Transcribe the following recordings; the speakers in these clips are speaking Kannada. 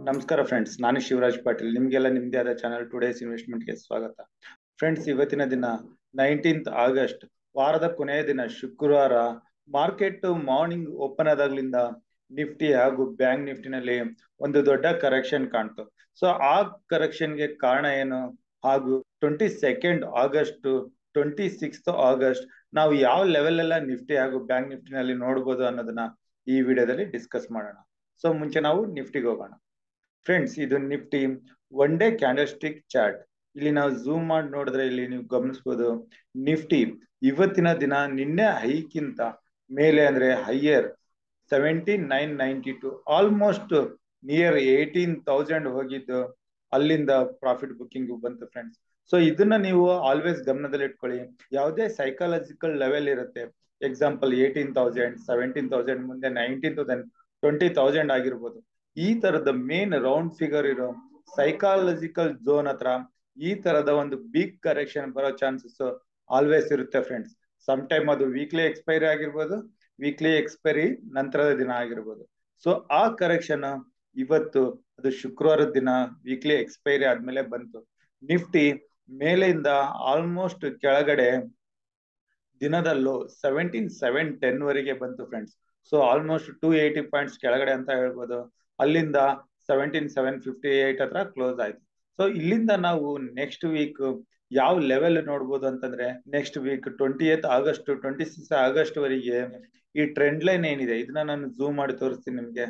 ನಮಸ್ಕಾರ ಫ್ರೆಂಡ್ಸ್ ನಾನು ಶಿವರಾಜ್ ಪಾಟೀಲ್ ನಿಮ್ಗೆಲ್ಲ ನಿಮ್ದೇ ಆದ ಚಾನಲ್ ಟುಡೇಸ್ ಇನ್ವೆಸ್ಟ್ಮೆಂಟ್ಗೆ ಸ್ವಾಗತ ಫ್ರೆಂಡ್ಸ್ ಇವತ್ತಿನ ದಿನ ನೈನ್ಟೀನ್ತ್ ಆಗಸ್ಟ್ ವಾರದ ಕೊನೆಯ ದಿನ ಶುಕ್ರವಾರ ಮಾರ್ಕೆಟ್ ಮಾರ್ನಿಂಗ್ ಓಪನ್ ಆದಾಗ್ಲಿಂದ ನಿಫ್ಟಿ ಹಾಗೂ ಬ್ಯಾಂಕ್ ನಿಫ್ಟಿನಲ್ಲಿ ಒಂದು ದೊಡ್ಡ ಕರೆಕ್ಷನ್ ಕಾಣ್ತು ಸೊ ಆ ಕರೆಕ್ಷನ್ಗೆ ಕಾರಣ ಏನು ಹಾಗೂ twenty second August twenty sixth August ನಾವು ಯಾವ ಲೆವೆಲ್ ಎಲ್ಲ ನಿಫ್ಟಿ ಹಾಗೂ ಬ್ಯಾಂಕ್ ನಿಫ್ಟಿನಲ್ಲಿ ನೋಡ್ಬೋದು ಅನ್ನೋದನ್ನ ಈ ವಿಡಿಯೋದಲ್ಲಿ ಡಿಸ್ಕಸ್ ಮಾಡೋಣ ಸೊ ಮುಂಚೆ ನಾವು ನಿಫ್ಟಿಗೆ ಹೋಗೋಣ ಫ್ರೆಂಡ್ಸ್ ಇದು Nifty one day candlestick chart ಇಲ್ಲಿ ನಾವು ಝೂಮ್ ಮಾಡಿ ನೋಡಿದ್ರೆ ಇಲ್ಲಿ ನೀವು ಗಮನಿಸಬಹುದು ನಿಫ್ಟಿ ಇವತ್ತಿನ ದಿನ ನಿನ್ನೆ ಹೈಕ್ಕಿಂತ ಮೇಲೆ ಅಂದ್ರೆ higher seventeen nine ninety two almost near eighteen thousand ಹೋಗಿದ್ದು ಅಲ್ಲಿಂದ ಪ್ರಾಫಿಟ್ ಬುಕ್ಕಿಂಗ್ ಬಂತು ಫ್ರೆಂಡ್ಸ್ ಸೊ ಇದನ್ನ ನೀವು ಆಲ್ವೇಸ್ ಗಮನದಲ್ಲಿ ಇಟ್ಕೊಳ್ಳಿ ಯಾವುದೇ ಸೈಕಾಲಜಿಕಲ್ ಲೆವೆಲ್ ಇರುತ್ತೆ example eighteen thousand seventeen thousand ಮುಂದೆ ನೈನ್ಟೀನ್ ತೌಸಂಡ್ ಟ್ವೆಂಟಿ ತೌಸಂಡ್ ಆಗಿರ್ಬೋದು ಈ ತರದ ಮೇನ್ ರೌಂಡ್ ಫಿಗರ್ ಇರೋ ಸೈಕಾಲಜಿಕಲ್ ಝೋನ್ ಹತ್ರ ಈ ತರದ ಒಂದು ಬಿಗ್ ಕರೆಕ್ಷನ್ ಬರೋ ಚಾನ್ಸಸ್ ಆಲ್ವೇಸ್ ಇರುತ್ತೆ ಫ್ರೆಂಡ್ಸ್ ಸಮ್ ಟೈಮ್ ಅದು ವೀಕ್ಲಿ ಎಕ್ಸ್ಪೈರಿ ಆಗಿರ್ಬೋದು ವೀಕ್ಲಿ ಎಕ್ಸ್ಪೈರಿ ನಂತರದ ದಿನ ಆಗಿರ್ಬೋದು ಸೊ ಆ ಕರೆಕ್ಷನ್ ಇವತ್ತು ಅದು ಶುಕ್ರವಾರದ ದಿನ ವೀಕ್ಲಿ ಎಕ್ಸ್ಪೈರಿ ಆದ್ಮೇಲೆ ಬಂತು ನಿಫ್ಟಿ ಮೇಲಿಂದ ಆಲ್ಮೋಸ್ಟ್ ಕೆಳಗಡೆ ದಿನದಲ್ಲೂ ಸೆವೆಂಟೀನ್ ಸೆವೆನ್ ಟೆನ್ ವರೆಗೆ ಬಂತು friends so almost two eighty points ಕೆಳಗಡೆ ಅಂತ ಹೇಳ್ಬೋದು ಅಲ್ಲಿಂದ ಸೆವೆಂಟೀನ್ ಸೆವೆನ್ ಫಿಫ್ಟಿ ಏಟ್ ಹತ್ರ ಕ್ಲೋಸ್ ಆಯ್ತು ಸೊ ಇಲ್ಲಿಂದ ನಾವು ನೆಕ್ಸ್ಟ್ ವೀಕ್ ಯಾವ ಲೆವೆಲ್ ನೋಡ್ಬೋದು ಅಂತಂದ್ರೆ next week twenty eighth August twenty six August ವರೆಗೆ ಈ ಟ್ರೆಂಡ್ ಲೈನ್ ಏನಿದೆ ಇದನ್ನ ನಾನು ಝೂಮ್ ಮಾಡಿ ತೋರಿಸ್ತೀನಿ ನಿಮ್ಗೆ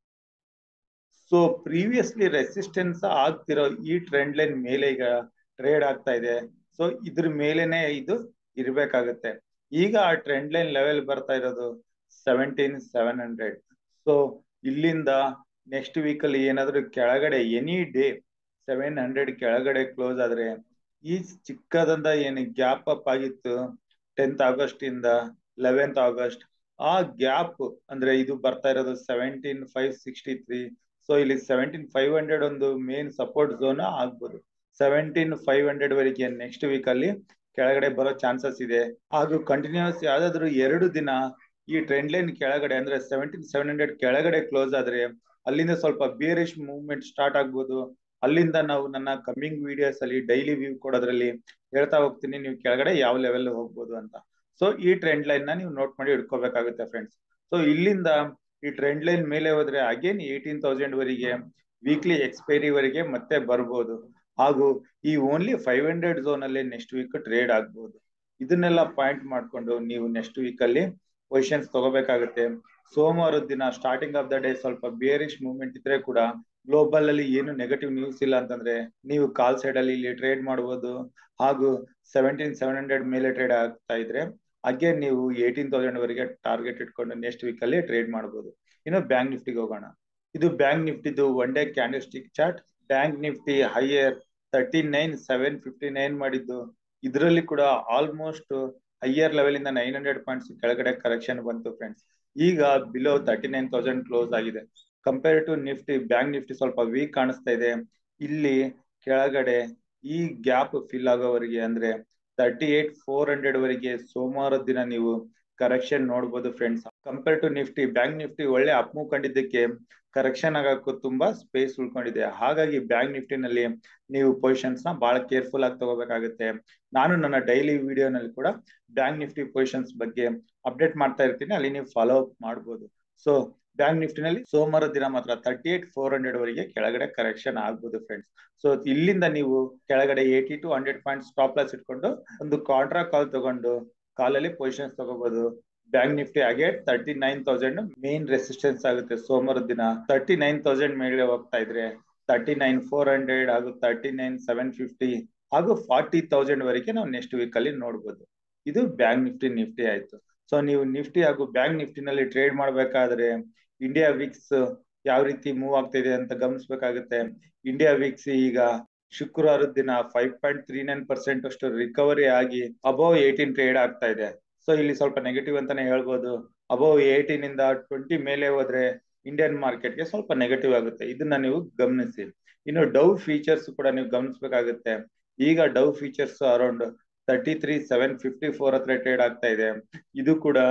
ಸೊ ಪ್ರೀವಿಯಸ್ಲಿ ರೆಸಿಸ್ಟೆನ್ಸ್ ಆಗ್ತಿರೋ ಈ ಟ್ರೆಂಡ್ ಲೈನ್ ಮೇಲೆ ಈಗ ಟ್ರೇಡ್ ಆಗ್ತಾ ಇದೆ ಸೊ ಇದ್ರ ಮೇಲೆನೆ ಇದು ಇರ್ಬೇಕಾಗತ್ತೆ ಈಗ ಆ ಟ್ರೆಂಡ್ ಲೈನ್ ಲೆವೆಲ್ ಬರ್ತಾ ಇರೋದು ಸೆವೆಂಟೀನ್ ಸೆವೆನ್ ಹಂಡ್ರೆಡ್ ಸೊ ಇಲ್ಲಿಂದ ನೆಕ್ಸ್ಟ್ ವೀಕ್ ಅಲ್ಲಿ ಏನಾದ್ರು ಕೆಳಗಡೆ ಎನಿ ಡೇ ಸೆವೆನ್ ಹಂಡ್ರೆಡ್ ಕೆಳಗಡೆ ಕ್ಲೋಸ್ ಆದ್ರೆ ಈ ಚಿಕ್ಕದಂದ ಏನು ಗ್ಯಾಪ್ ಅಪ್ ಆಗಿತ್ತು ಟೆಂತ್ ಆಗಸ್ಟ್ ಇಂದ ಲೆವೆಂತ್ ಆಗಸ್ಟ್ ಆ ಗ್ಯಾಪ್ ಅಂದ್ರೆ ಇದು ಬರ್ತಾ ಇರೋದು seventeen five sixty three so ಇಲ್ಲಿ ಸೆವೆಂಟೀನ್ ಫೈವ್ ಹಂಡ್ರೆಡ್ ಒಂದು ಮೇನ್ ಸಪೋರ್ಟ್ ಝೋನ್ ಆಗ್ಬೋದು ಸೆವೆಂಟೀನ್ ಫೈವ್ ಹಂಡ್ರೆಡ್ ವರೆಗೆ ನೆಕ್ಸ್ಟ್ ವೀಕ್ ಅಲ್ಲಿ ಕೆಳಗಡೆ ಬರೋ ಚಾನ್ಸಸ್ ಇದೆ ಹಾಗೂ ಕಂಟಿನ್ಯೂಸ್ ಯಾವ್ದಾದ್ರು ಎರಡು ದಿನ ಈ ಟ್ರೆಂಡ್ ಲೈನ್ ಕೆಳಗಡೆ ಅಂದ್ರೆ ಸೆವೆಂಟೀನ್ ಸೆವೆನ್ ಹಂಡ್ರೆಡ್ ಕೆಳಗಡೆ ಕ್ಲೋಸ್ ಆದ್ರೆ ಅಲ್ಲಿಂದ ಸ್ವಲ್ಪ ಬೇರಿಶ್ ಮೂವ್ಮೆಂಟ್ ಸ್ಟಾರ್ಟ್ ಆಗ್ಬೋದು ಅಲ್ಲಿಂದ ನಾವು ನನ್ನ ಕಮ್ಮಿಂಗ್ ವಿಡಿಯೋಸ್ ಅಲ್ಲಿ ಡೈಲಿ ವ್ಯೂ ಕೊಡೋದ್ರಲ್ಲಿ ಹೇಳ್ತಾ ಹೋಗ್ತೀನಿ ನೀವು ಕೆಳಗಡೆ ಯಾವ ಲೆವೆಲ್ ಹೋಗ್ಬೋದು ಅಂತ ಸೊ ಈ ಟ್ರೆಂಡ್ ಲೈನ್ ನ ನೀವು ನೋಟ್ ಮಾಡಿ ಇಟ್ಕೋಬೇಕಾಗುತ್ತೆ ಫ್ರೆಂಡ್ಸ್ ಸೊ ಇಲ್ಲಿಂದ ಈ ಟ್ರೆಂಡ್ ಲೈನ್ ಮೇಲೆ ಹೋದ್ರೆ ಅಗೇನ್ ಏಯ್ಟೀನ್ ತೌಸಂಡ್ ವರೆಗೆ ವೀಕ್ಲಿ ಎಕ್ಸ್ಪೈರಿ ವರೆಗೆ ಮತ್ತೆ ಬರ್ಬೋದು ಹಾಗೂ ಈ ಓನ್ಲಿ ಫೈವ್ ಹಂಡ್ರೆಡ್ ಝೋನ್ ಅಲ್ಲಿ ನೆಕ್ಸ್ಟ್ ವೀಕ್ ಟ್ರೇಡ್ ಆಗ್ಬಹುದು ಇದನ್ನೆಲ್ಲ ಪಾಯಿಂಟ್ ಮಾಡ್ಕೊಂಡು ನೀವು ನೆಕ್ಸ್ಟ್ ವೀಕ್ ಅಲ್ಲಿ ಪೊಸಿಷನ್ಸ್ ತಗೋಬೇಕಾಗುತ್ತೆ ಸೋಮವಾರದ ದಿನ ಸ್ಟಾರ್ಟಿಂಗ್ ಆಫ್ ದ ಡೇ ಸ್ವಲ್ಪ ಬೇರಿಶ್ ಮೂವ್ಮೆಂಟ್ ಇದ್ರೆ ಕೂಡ ಗ್ಲೋಬಲ್ ಅಲ್ಲಿ ಏನು ನೆಗೆಟಿವ್ ನ್ಯೂಸ್ ಇಲ್ಲ ಅಂತಂದ್ರೆ ನೀವು ಕಾಲ್ ಸೈಡ್ ಅಲ್ಲಿ ಇಲ್ಲಿ ಟ್ರೇಡ್ ಮಾಡಬಹುದು ಹಾಗೂ ಸೆವೆಂಟೀನ್ ಸೆವೆನ್ ಹಂಡ್ರೆಡ್ ಮೇಲೆ ಟ್ರೇಡ್ ಆಗ್ತಾ ಇದ್ರೆ ಅಗೇನ್ ನೀವು ಏಯ್ಟೀನ್ ತೌಸಂಡ್ ವರೆಗೆ ಟಾರ್ಗೆಟ್ ಇಟ್ಕೊಂಡು ನೆಕ್ಸ್ಟ್ ವೀಕ್ ಅಲ್ಲಿ ಟ್ರೇಡ್ ಮಾಡಬಹುದು ಇನ್ನು ಬ್ಯಾಂಕ್ ನಿಫ್ಟಿಗೆ ಹೋಗೋಣ ಇದು ಬ್ಯಾಂಕ್ ನಿಫ್ಟಿದು one day candlestick chart bank Nifty higher thirty nine seven fifty nine ಮಾಡಿದ್ದು ಇದರಲ್ಲಿ ಕೂಡ ಆಲ್ಮೋಸ್ಟ್ ಹೈಯರ್ ಲೆವೆಲ್ ಇಂದ ನೈನ್ ಹಂಡ್ರೆಡ್ ಪಾಯಿಂಟ್ಸ್ ಕೆಳಗಡೆ ಕರೆಕ್ಷನ್ ಬಂತು ಫ್ರೆಂಡ್ಸ್ ಈಗ below thirty nine thousand close ಆಗಿದೆ compare to Nifty bank Nifty ಸ್ವಲ್ಪ ವೀಕ್ ಕಾಣಿಸ್ತಾ ಇದೆ ಇಲ್ಲಿ ಕೆಳಗಡೆ ಈ ಗ್ಯಾಪ್ ಫಿಲ್ ಆಗೋವರೆಗೆ ಅಂದ್ರೆ ತರ್ಟಿ ಏಟ್ ಫೋರ್ ಹಂಡ್ರೆಡ್ ವರೆಗೆ ಸೋಮವಾರದ ದಿನ ನೀವು ಕರೆಕ್ಷನ್ ನೋಡ್ಬೋದು friends compare to Nifty bank Nifty ಒಳ್ಳೆ ಅಪ್ ಮೂವ್ ಕಂಡಿದ್ದಕ್ಕೆ ಕರೆಕ್ಷನ್ ಆಗಕ್ಕೂ ತುಂಬಾ ಸ್ಪೇಸ್ ಉಳ್ಕೊಂಡಿದೆ ಹಾಗಾಗಿ ಬ್ಯಾಂಕ್ ನಿಫ್ಟಿನಲ್ಲಿ ನೀವು ಪೊಸಿಷನ್ಸ್ ನ ಬಹಳ ಕೇರ್ಫುಲ್ ಆಗಿ ತಗೋಬೇಕಾಗುತ್ತೆ ನಾನು ನನ್ನ ಡೈಲಿ ವಿಡಿಯೋನಲ್ಲಿ ಕೂಡ ಬ್ಯಾಂಕ್ ನಿಫ್ಟಿ ಪೊಸಿಷನ್ಸ್ ಬಗ್ಗೆ ಅಪ್ಡೇಟ್ ಮಾಡ್ತಾ ಇರ್ತೀನಿ ಅಲ್ಲಿ ನೀವು ಫಾಲೋ ಅಪ್ ಮಾಡ್ಬೋದು ಸೊ ಬ್ಯಾಂಕ್ ನಿಫ್ಟಿನಲ್ಲಿ ಸೋಮವಾರ ದಿನ ಮಾತ್ರ ತರ್ಟಿ ಏಟ್ ಫೋರ್ ಹಂಡ್ರೆಡ್ ವರೆಗೆ ಕೆಳಗಡೆ ಕರೆಕ್ಷನ್ ಆಗ್ಬೋದು ಫ್ರೆಂಡ್ಸ್ ಸೊ ಇಲ್ಲಿಂದ ನೀವು ಕೆಳಗಡೆ eighty two hundred point stop loss ಇಟ್ಕೊಂಡು ಒಂದು ಕಾಂಟ್ರಾ ಕಾಲ್ ತಗೊಂಡು ಕಾಲಲ್ಲಿ ಪೊಸಿಷನ್ಸ್ ತಗೋಬಹುದು ಬ್ಯಾಂಕ್ ನಿಫ್ಟಿ ಹಾಗೆ thirty nine thousand main resistance ಆಗುತ್ತೆ ಸೋಮವಾರದ ದಿನ ತರ್ಟಿ ನೈನ್ ತೌಸಂಡ್ ಮೇಲೆ ಹೋಗ್ತಾ ಇದ್ರೆ ತರ್ಟಿ ನೈನ್ ಫೋರ್ ಹಂಡ್ರೆಡ್ ಹಾಗೂ ತರ್ಟಿ ನೈನ್ ಸೆವೆನ್ ಫಿಫ್ಟಿ ಹಾಗೂ ಫಾರ್ಟಿ ತೌಸಂಡ್ ವರೆಗೆ ನಾವು ನೆಕ್ಸ್ಟ್ ವೀಕ್ ಅಲ್ಲಿ ನೋಡ್ಬೋದು ಇದು ಬ್ಯಾಂಕ್ ನಿಫ್ಟಿ ನಿಫ್ಟಿ ಆಯ್ತು ಸೊ ನೀವು ನಿಫ್ಟಿ ಹಾಗೂ ಬ್ಯಾಂಕ್ ನಿಫ್ಟಿನಲ್ಲಿ ಟ್ರೇಡ್ ಮಾಡ್ಬೇಕಾದ್ರೆ ಇಂಡಿಯಾ ವಿಕ್ಸ್ ಯಾವ ರೀತಿ ಮೂವ್ ಆಗ್ತಾ ಇದೆ ಅಂತ ಗಮನಿಸಬೇಕಾಗುತ್ತೆ ಇಂಡಿಯಾ ವಿಕ್ಸ್ ಈಗ ಶುಕ್ರವಾರದ ದಿನ five point three nine percent ಅಷ್ಟು ರಿಕವರಿ ಆಗಿ ಅಬೌವ್ ಏಯ್ಟೀನ್ ಟ್ರೇಡ್ ಆಗ್ತಾ ಇದೆ ಸೊ ಇಲ್ಲಿ ಸ್ವಲ್ಪ ನೆಗೆಟಿವ್ ಅಂತಾನೆ ಹೇಳ್ಬೋದು ಅಬೌವ್ ಏಯ್ಟೀನ್ ಇಂದ ಟ್ವೆಂಟಿ ಮೇಲೆ ಹೋದ್ರೆ ಇಂಡಿಯನ್ ಮಾರ್ಕೆಟ್ಗೆ ಸ್ವಲ್ಪ ನೆಗೆಟಿವ್ ಆಗುತ್ತೆ ಇದನ್ನ ನೀವು ಗಮನಿಸಿ ಇನ್ನು ಡವ್ ಫೀಚರ್ಸ್ ಕೂಡ ನೀವು ಗಮನಿಸಬೇಕಾಗುತ್ತೆ ಈಗ Dow futures around thirty three seven fifty four ಹತ್ರ ಟ್ರೇಡ್ ಆಗ್ತಾ ಇದೆ ಇದು ಕೂಡ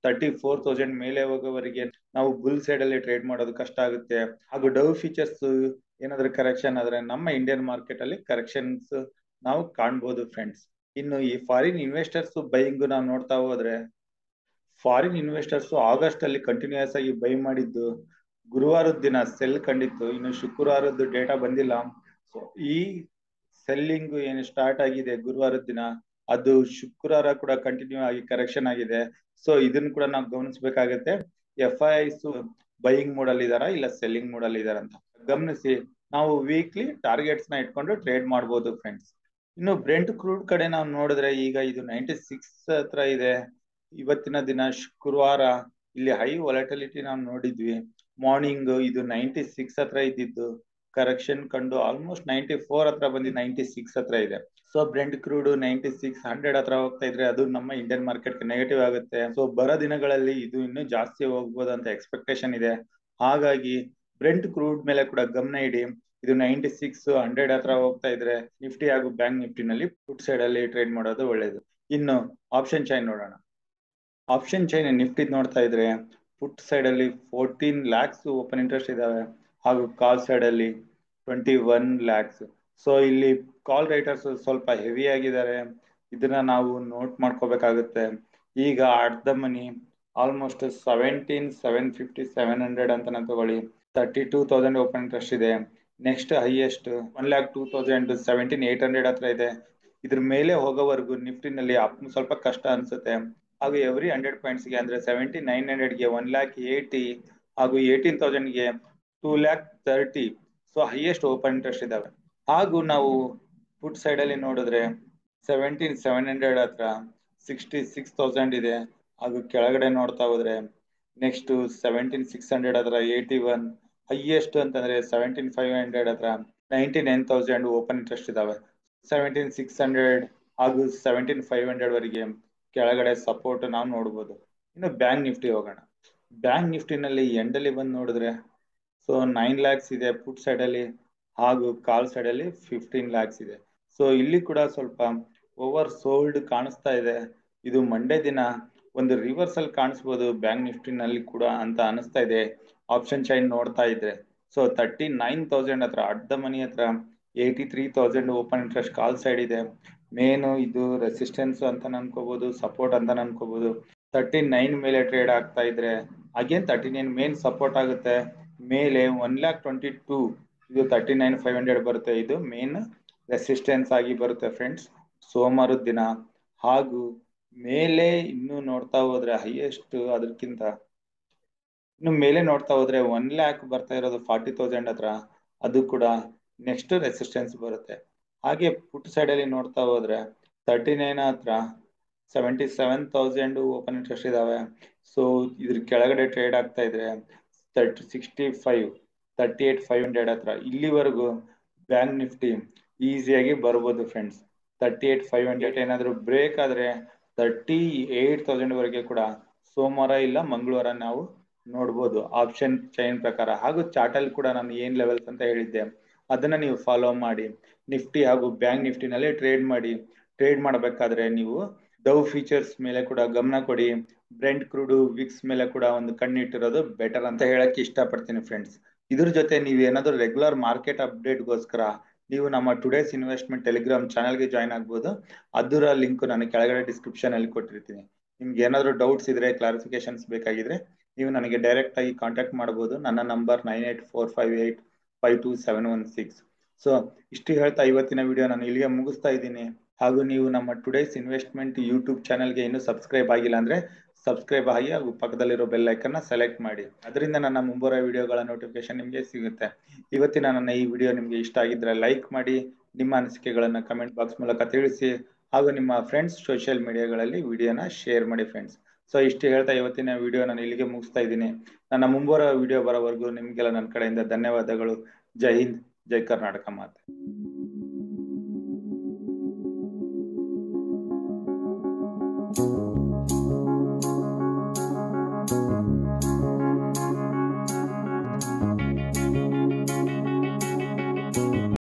ತರ್ಟಿ ಫೋರ್ ತೌಸಂಡ್ ಮೇಲೆ ಹೋಗೋವರೆಗೆ ನಾವು ಬುಲ್ ಸೈಡ್ ಅಲ್ಲಿ ಟ್ರೇಡ್ ಮಾಡೋದು ಕಷ್ಟ ಆಗುತ್ತೆ ಹಾಗೂ ಡವ್ ಫೀಚರ್ಸ್ ಏನಾದ್ರೂ ಕರೆಕ್ಷನ್ ಆದ್ರೆ ನಮ್ಮ ಇಂಡಿಯನ್ ಮಾರ್ಕೆಟ್ ಅಲ್ಲಿ ಕರೆಕ್ಷನ್ಸ್ ನಾವು ಕಾಣ್ಬೋದು ಫ್ರೆಂಡ್ಸ್ ಇನ್ನು ಈ ಫಾರಿನ್ ಇನ್ವೆಸ್ಟರ್ಸ್ ಬೈಯಿಂಗ್ ನಾವು ನೋಡ್ತಾ ಹೋದ್ರೆ ಫಾರಿನ್ ಇನ್ವೆಸ್ಟರ್ಸ್ ಆಗಸ್ಟ್ ಅಲ್ಲಿ ಕಂಟಿನ್ಯೂಸ್ ಆಗಿ ಬೈ ಮಾಡಿದ್ದು ಗುರುವಾರದ ದಿನ ಸೆಲ್ ಕಂಡಿತ್ತು ಇನ್ನು ಶುಕ್ರವಾರದ್ದು ಡೇಟಾ ಬಂದಿಲ್ಲ ಸೊ ಈ ಸೆಲ್ಲಿಂಗ್ ಏನು ಸ್ಟಾರ್ಟ್ ಆಗಿದೆ ಗುರುವಾರದ ದಿನ ಅದು ಶುಕ್ರವಾರ ಕೂಡ ಕಂಟಿನ್ಯೂ ಆಗಿ ಕರೆಕ್ಷನ್ ಆಗಿದೆ ಸೊ ಇದನ್ನ ಕೂಡ ನಾವು ಗಮನಿಸಬೇಕಾಗತ್ತೆ F I Is buying mode ಅಲ್ಲಿ ಇದಾರ ಇಲ್ಲ ಸೆಲ್ಲಿಂಗ್ ಮೋಡ್ ಅಲ್ಲಿ ಇದಾರ ಅಂತ ಗಮನಿಸಿ ನಾವು ವೀಕ್ಲಿ ಟಾರ್ಗೆಟ್ಸ್ ನ ಇಟ್ಕೊಂಡು ಟ್ರೇಡ್ ಮಾಡಬಹುದು ಫ್ರೆಂಡ್ಸ್ ಇನ್ನು ಬ್ರೆಂಟ್ ಕ್ರೂಡ್ ಕಡೆ ನಾವು ನೋಡಿದ್ರೆ ಈಗ ಇದು ನೈಂಟಿ ಸಿಕ್ಸ್ ಹತ್ರ ಇದೆ ಇವತ್ತಿನ ದಿನ ಶುಕ್ರವಾರ ಇಲ್ಲಿ ಹೈ ವಾಲಟಿಲಿಟಿ ನಾವು ನೋಡಿದ್ವಿ ಮಾರ್ನಿಂಗ್ ಇದು ನೈಂಟಿ ಸಿಕ್ಸ್ ಹತ್ರ ಇದ್ದಿದ್ದು ಕರೆಕ್ಷನ್ ಕಂಡು ಆಲ್ಮೋಸ್ಟ್ ನೈಂಟಿ ಫೋರ್ ಹತ್ರ ಬಂದು ನೈಂಟಿ ಸಿಕ್ಸ್ ಹತ್ರ ಇದೆ so Brent crude ninety six hundred ಹತ್ರ ಹೋಗ್ತಾ ಇದ್ರೆ ಅದು ನಮ್ಮ ಇಂಡಿಯನ್ ಮಾರ್ಕೆಟ್ ನೆಗೆಟಿವ್ ಆಗುತ್ತೆ ಸೊ ಬರೋ ದಿನಗಳಲ್ಲಿ ಇದು ಇನ್ನೂ ಜಾಸ್ತಿ ಹೋಗ್ಬೋದು ಅಂತ ಎಕ್ಸ್ಪೆಕ್ಟೇಷನ್ ಇದೆ ಹಾಗಾಗಿ ಬ್ರೆಂಟ್ ಕ್ರೂಡ್ ಮೇಲೆ ಕೂಡ ಗಮನ ಇಡಿ ಇದು ನೈಂಟಿ ಸಿಕ್ಸ್ ಹಂಡ್ರೆಡ್ ಹತ್ರ ಹೋಗ್ತಾ ಇದ್ರೆ ನಿಫ್ಟಿ ಹಾಗೂ ಬ್ಯಾಂಕ್ ನಿಫ್ಟಿನಲ್ಲಿ ಫುಡ್ ಸೈಡ್ ಅಲ್ಲಿ ಟ್ರೇಡ್ ಮಾಡೋದು ಒಳ್ಳೇದು ಇನ್ನು ಆಪ್ಷನ್ ಚೈನ್ ನೋಡೋಣ ಆಪ್ಷನ್ ಚೈನ್ ನಿಫ್ಟಿ ನೋಡ್ತಾ ಇದ್ರೆ ಫುಟ್ ಸೈಡ್ ಅಲ್ಲಿ ಫೋರ್ಟೀನ್ ಲ್ಯಾಕ್ಸ್ ಓಪನ್ ಇಂಟ್ರೆಸ್ಟ್ ಇದಾವೆ ಹಾಗೂ ಕಾಲ್ ಸೈಡ್ ಅಲ್ಲಿ ಟ್ವೆಂಟಿ ಒನ್ ಲ್ಯಾಕ್ಸ್ ಸೊ ಇಲ್ಲಿ ಕಾಲ್ ರೈಟರ್ಸ್ ಸ್ವಲ್ಪ ಹೆವಿ ಆಗಿದ್ದಾರೆ ಇದನ್ನ ನಾವು ನೋಟ್ ಮಾಡ್ಕೋಬೇಕಾಗುತ್ತೆ ಈಗ ಅರ್ಧ money almost seventeen seven fifty seven hundred ಅಂತಾನೆ ತಗೊಳ್ಳಿ thirty two thousand open interest ಇದೆ next highest one lakh two thousand seventeen eight hundred ಹತ್ರ ಇದೆ ಇದ್ರ ಮೇಲೆ ಹೋಗೋವರೆಗೂ ನಿಫ್ಟಿನಲ್ಲಿ ಅಪ್ ಸ್ವಲ್ಪ ಕಷ್ಟ ಅನ್ಸುತ್ತೆ ಹಾಗೂ ಎವ್ರಿ ಹಂಡ್ರೆಡ್ ಪಾಯಿಂಟ್ಸ್ಗೆ ಅಂದ್ರೆ ಸೆವೆಂಟಿ ನೈನ್ ಹಂಡ್ರೆಡ್ಗೆ ಒನ್ ಲ್ಯಾಕ್ ಏಯ್ಟಿ ಹಾಗೂ ಏಯ್ಟೀನ್ ತೌಸಂಡ್ಗೆ two lakh thirty so highest open interest ಇದಾವೆ ಹಾಗೂ ನಾವು ಫುಡ್ ಸೈಡ್ ಅಲ್ಲಿ ನೋಡಿದ್ರೆ ಸೆವೆಂಟೀನ್ ಸೆವೆನ್ ಹಂಡ್ರೆಡ್ ಹತ್ರ ಸಿಕ್ಸ್ಟಿ ಸಿಕ್ಸ್ ತೌಸಂಡ್ ಇದೆ ಹಾಗೂ ಕೆಳಗಡೆ ನೋಡ್ತಾ ಹೋದ್ರೆ ನೆಕ್ಸ್ಟ್ ಸೆವೆಂಟೀನ್ ಸಿಕ್ಸ್ ಹಂಡ್ರೆಡ್ ಹತ್ರ ಏಯ್ಟಿ ಒನ್ ಹೈಯೆಸ್ಟ್ ಅಂತಂದ್ರೆ ಸೆವೆಂಟೀನ್ ಫೈವ್ ಹಂಡ್ರೆಡ್ ಹತ್ರ ninety nine thousand open interest ಇದಾವೆ ಸೆವೆಂಟೀನ್ ಸಿಕ್ಸ್ ಹಂಡ್ರೆಡ್ ಹಾಗೂ ಸೆವೆಂಟೀನ್ ಫೈವ್ ಹಂಡ್ರೆಡ್ ವರೆಗೆ ಕೆಳಗಡೆ ಸಪೋರ್ಟ್ ನಾವು ನೋಡ್ಬೋದು ಇನ್ನು ಬ್ಯಾಂಕ್ ನಿಫ್ಟಿ ಹೋಗೋಣ ಬ್ಯಾಂಕ್ ನಿಫ್ಟಿನಲ್ಲಿ ಎಂಡಲ್ಲಿ ಬಂದು ನೋಡಿದ್ರೆ ಸೊ ನೈನ್ ಲ್ಯಾಕ್ಸ್ ಇದೆ ಫುಡ್ ಸೈಡ್ ಅಲ್ಲಿ ಹಾಗೂ ಕಾಲ್ ಸೈಡ್ ಅಲ್ಲಿ ಫಿಫ್ಟೀನ್ ಲ್ಯಾಕ್ಸ್ ಇದೆ ಸೊ ಇಲ್ಲಿ ಕೂಡ ಸ್ವಲ್ಪ ಓವರ್ ಸೋಲ್ಡ್ ಕಾಣಿಸ್ತಾ ಇದೆ ಇದು ಮಂಡೇ ದಿನ ಒಂದು ರಿವರ್ಸಲ್ ಕಾಣಿಸ್ಬೋದು ಬ್ಯಾಂಕ್ ನಿಫ್ಟಿನಲ್ಲಿ ಕೂಡ ಅಂತ ಅನಿಸ್ತಾ ಇದೆ ಆಪ್ಷನ್ ಚೈನ್ ನೋಡ್ತಾ ಇದ್ರೆ ಸೊ ತರ್ಟಿ ನೈನ್ ತೌಸಂಡ್ ಹತ್ರ ಅರ್ಧ ಮನಿ ಹತ್ರ eighty three thousand open interest call side ಇದೆ ಮೇನು ಇದು ರೆಸಿಸ್ಟೆನ್ಸ್ ಅಂತ ಅನ್ಕೋಬಹುದು ಸಪೋರ್ಟ್ ಅಂತ ಅನ್ಕೋಬಹುದು ತರ್ಟಿ ನೈನ್ ಮೇಲೆ ಟ್ರೇಡ್ ಆಗ್ತಾ ಇದ್ರೆ again thirty nine main support ಆಗುತ್ತೆ ಮೇಲೆ ಒನ್ ಲ್ಯಾಕ್ ಟ್ವೆಂಟಿ ಟೂ ಇದು ತರ್ಟಿ ನೈನ್ ಫೈವ್ ಹಂಡ್ರೆಡ್ ಬರುತ್ತೆ ಇದು ಮೇನ್ ರೆಸಿಸ್ಟೆನ್ಸ್ ಆಗಿ ಬರುತ್ತೆ ಫ್ರೆಂಡ್ಸ್ ಸೋಮವಾರದ ದಿನ ಹಾಗೂ ಮೇಲೆ ಇನ್ನು ನೋಡ್ತಾ ಹೋದ್ರೆ ಹೈಯೆಸ್ಟ್ ಅದಕ್ಕಿಂತ ಇನ್ನು ಮೇಲೆ ನೋಡ್ತಾ ಹೋದ್ರೆ ಒನ್ ಲ್ಯಾಕ್ ಬರ್ತಾ ಇರೋದು ಫಾರ್ಟಿ ತೌಸಂಡ್ ಹತ್ರ ಅದು ಕೂಡ ನೆಕ್ಸ್ಟ್ ರೆಸಿಸ್ಟೆನ್ಸ್ ಬರುತ್ತೆ ಹಾಗೆ ಪುಟ್ ಸೈಡ್ ಅಲ್ಲಿ ನೋಡ್ತಾ ಹೋದ್ರೆ ತರ್ಟಿ ನೈನ್ ಹತ್ರ seventy seven thousand open interest ಇದಾವೆ ಸೊ ಇದ್ರ ಕೆಳಗಡೆ ಟ್ರೇಡ್ ಆಗ್ತಾ ಇದ್ರೆ thirty sixty five thirty eight five hundred ಹತ್ರ ಇಲ್ಲಿವರೆಗೂ ಬ್ಯಾಂಕ್ ನಿಫ್ಟಿ ಈಸಿಯಾಗಿ ಬರ್ಬೋದು friends thirty eight five hundred ಏನಾದ್ರು ಬ್ರೇಕ್ ಆದ್ರೆ ತರ್ಟಿ ಏಟ್ ತೌಸಂಡ್ ವರೆಗೆ ಕೂಡ ಸೋಮವಾರ ಇಲ್ಲ ಮಂಗಳವಾರ ನಾವು ನೋಡ್ಬೋದು ಆಪ್ಷನ್ ಚೈನ್ ಪ್ರಕಾರ ಹಾಗೂ ಚಾರ್ಟಲ್ಲಿ ಕೂಡ ನಾನು ಏನ್ ಲೆವೆಲ್ಸ್ ಅಂತ ಹೇಳಿದ್ದೆ ಅದನ್ನ ನೀವು ಫಾಲೋ ಮಾಡಿ ನಿಫ್ಟಿ ಹಾಗೂ ಬ್ಯಾಂಕ್ ನಿಫ್ಟಿನಲ್ಲಿ ಟ್ರೇಡ್ ಮಾಡಿ ಟ್ರೇಡ್ ಮಾಡಬೇಕಾದ್ರೆ ನೀವು ಡವ್ ಫೀಚರ್ಸ್ ಮೇಲೆ ಕೂಡ ಗಮನ ಕೊಡಿ ಬ್ರೆಂಟ್ ಕ್ರೂಡು ವಿಕ್ಸ್ ಮೇಲೆ ಕೂಡ ಒಂದು ಕಣ್ಣಿಟ್ಟಿರೋದು ಬೆಟರ್ ಅಂತ ಹೇಳಕ್ ಇಷ್ಟಪಡ್ತೀನಿ ಫ್ರೆಂಡ್ಸ್ ಇದ್ರ ಜೊತೆ ನೀವು ಏನಾದ್ರು ರೆಗ್ಯುಲರ್ ಮಾರ್ಕೆಟ್ ಅಪ್ಡೇಟ್ಗೋಸ್ಕರ ನೀವು ನಮ್ಮ ಟುಡೇಸ್ ಇನ್ವೆಸ್ಟ್ಮೆಂಟ್ ಟೆಲಿಗ್ರಾಮ್ ಚಾನಲ್ಗೆ ಜಾಯ್ನ್ ಆಗ್ಬೋದು ಅದರ ಲಿಂಕ್ ನಾನು ಕೆಳಗಡೆ ಡಿಸ್ಕ್ರಿಪ್ಷನ್ ಅಲ್ಲಿ ಕೊಟ್ಟಿರ್ತೀನಿ ನಿಮ್ಗೆ ಏನಾದ್ರು ಡೌಟ್ಸ್ ಇದ್ರೆ ಕ್ಲಾರಿಫಿಕೇಶನ್ಸ್ ಬೇಕಾಗಿದ್ರೆ ನೀವು ನನಗೆ ಡೈರೆಕ್ಟ್ ಆಗಿ ಕಾಂಟ್ಯಾಕ್ಟ್ ಮಾಡಬಹುದು ನನ್ನ number nine eight four five eight five two seven one six so ಇಷ್ಟು ಹೇಳ್ತಾ ಇವತ್ತಿನ ವಿಡಿಯೋ ನಾನು ಇಲ್ಲಿಗೆ ಮುಗಿಸ್ತಾ ಇದ್ದೀನಿ ಹಾಗೂ ನೀವು ನಮ್ಮ ಟುಡೇಸ್ ಇನ್ವೆಸ್ಟ್ಮೆಂಟ್ ಯೂಟ್ಯೂಬ್ ಚಾನಲ್ಗೆ ಇನ್ನೂ ಸಬ್ಸ್ಕ್ರೈಬ್ ಆಗಿಲ್ಲ ಅಂದ್ರೆ ಸಬ್ಸ್ಕ್ರೈಬ್ ಆಗಿ ಹಾಗೂ ಪಕ್ಕದಲ್ಲಿರೋ ಬೆಲ್ ಐಕನ್ನ ಸೆಲೆಕ್ಟ್ ಮಾಡಿ ಅದರಿಂದ ನನ್ನ ಮುಂಬರುವ ವಿಡಿಯೋಗಳ ನೋಟಿಫಿಕೇಶನ್ ನಿಮಗೆ ಸಿಗುತ್ತೆ ಇವತ್ತಿನ ನನ್ನ ಈ ವಿಡಿಯೋ ನಿಮಗೆ ಇಷ್ಟ ಆಗಿದ್ರೆ ಲೈಕ್ ಮಾಡಿ ನಿಮ್ಮ ಅನಿಸಿಕೆಗಳನ್ನ ಕಮೆಂಟ್ ಬಾಕ್ಸ್ ಮೂಲಕ ತಿಳಿಸಿ ಹಾಗೂ ನಿಮ್ಮ ಫ್ರೆಂಡ್ಸ್ ಸೋಷಿಯಲ್ ಮೀಡಿಯಾಗಳಲ್ಲಿ ವಿಡಿಯೋನ ಶೇರ್ ಮಾಡಿ ಫ್ರೆಂಡ್ಸ್ ಸೊ ಇಷ್ಟು ಹೇಳ್ತಾ ಇವತ್ತಿನ ವಿಡಿಯೋ ನಾನು ಇಲ್ಲಿಗೆ ಮುಗಿಸ್ತಾ ಇದ್ದೀನಿ ನನ್ನ ಮುಂಬರುವ ವಿಡಿಯೋ ಬರೋವರೆಗೂ ನಿಮಗೆಲ್ಲ ನನ್ನ ಕಡೆಯಿಂದ ಧನ್ಯವಾದಗಳು ಜೈ ಹಿಂದ್ ಜೈ ಕರ್ನಾಟಕ ಮಾತೆ